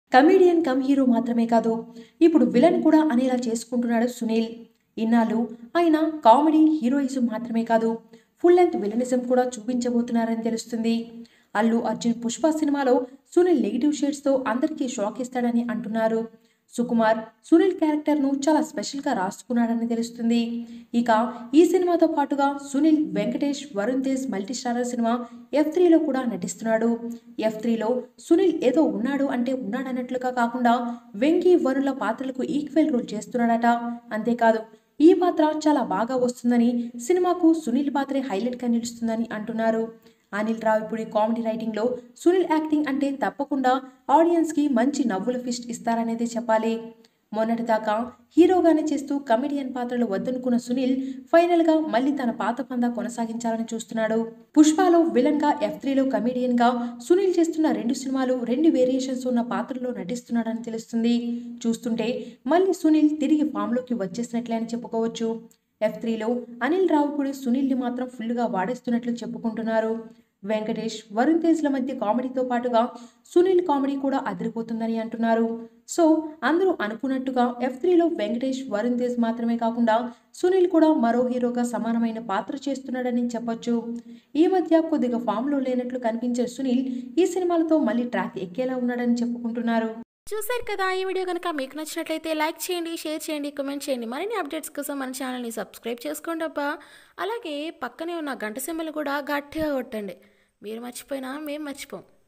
comedian come hero మాత్రమే కాదు ఇప్పుడు విలన్ కూడా అనేలా చేసుకుంటున్నాడు సునీల్ ఇన్నాళ్ళు ఆయన కామెడీ హీరోయిజం మాత్రమే కాదు ఫుల్ లెంత్ విలనిజం కూడా చూపించబోతున్నారని తెలుస్తుంది అల్లు అర్జున్ పుష్ప సినిమాలో సునీల్ నెగిటివ్ షేడ్స్తో అందరికీ షాక్ ఇస్తాడని అంటున్నారు సుకుమార్ సునీల్ క్యారెక్టర్ను చాలా స్పెషల్గా రాసుకున్నాడని తెలుస్తుంది ఇక ఈ సినిమాతో పాటుగా Sunil Venkatesh Varun Tej multi starrer cinema F త్రీలో కూడా నటిస్తున్నాడు ఎఫ్ త్రీలో సునీల్ ఏదో ఉన్నాడు అంటే ఉన్నాడన్నట్లుగా కాకుండా వెంకీ వరుణ్ల పాత్రలకు ఈక్వల్ రోల్ చేస్తున్నాడట అంతేకాదు ఈ పాత్ర చాలా బాగా వస్తుందని సినిమాకు సునీల్ పాత్రే హైలైట్గా నిలుస్తుందని అంటున్నారు అనిల్ రావిపూడి కామెడీ రైటింగ్లో సునీల్ యాక్టింగ్ అంటే తప్పకుండా ఆడియన్స్కి మంచి నవ్వుల ఫిస్ట్ ఇస్తారనేదే చెప్పాలి మొన్నటిదాకా హీరోగానే చేస్తూ కమెడియన్ పాత్రలు వద్దనుకున్న సునీల్ ఫైనల్గా మళ్ళీ తన పాత పందా కొనసాగించాలని చూస్తున్నాడు పుష్పలో విలన్గా ఎఫ్ త్రీలో కమెడియన్గా సునీల్ చేస్తున్న రెండు సినిమాలు రెండు వేరియేషన్స్ ఉన్న పాత్రలో నటిస్తున్నాడని తెలుస్తుంది చూస్తుంటే మళ్ళీ సునీల్ తిరిగి ఫామ్లోకి వచ్చేసినట్లే అని చెప్పుకోవచ్చు ఎఫ్ త్రీలో అనిల్ రావుపూడి సునీల్ని మాత్రం ఫుల్గా వాడేస్తున్నట్లు చెప్పుకుంటున్నారు వెంకటేష్ వరుణ్ తేజ్ల మధ్య కామెడీతో పాటుగా సునీల్ కామెడీ కూడా అదిరిపోతుందని అంటున్నారు సో అందరూ అనుకున్నట్టుగా ఎఫ్ త్రీలో వెంకటేష్ వరుణ్ తేజ్ మాత్రమే కాకుండా సునీల్ కూడా మరో హీరోగా సమానమైన పాత్ర చేస్తున్నాడని చెప్పొచ్చు ఈ మధ్య కొద్దిగా ఫామ్లో లేనట్లు కనిపించే సునీల్ ఈ సినిమాలతో మళ్ళీ ట్రాక్ ఎక్కేలా ఉన్నాడని చెప్పుకుంటున్నారు చూశారు కదా ఈ వీడియో కనుక మీకు నచ్చినట్లయితే లైక్ చేయండి షేర్ చేయండి కామెంట్ చేయండి మరిన్ని అప్డేట్స్ కోసం మన ఛానల్ని సబ్స్క్రైబ్ చేసుకోండి అబ్బా అలాగే పక్కనే ఉన్న గంట సింబల్ కూడా గట్టిగా కొట్టండి మీరు మర్చిపోయినా మేము మర్చిపోం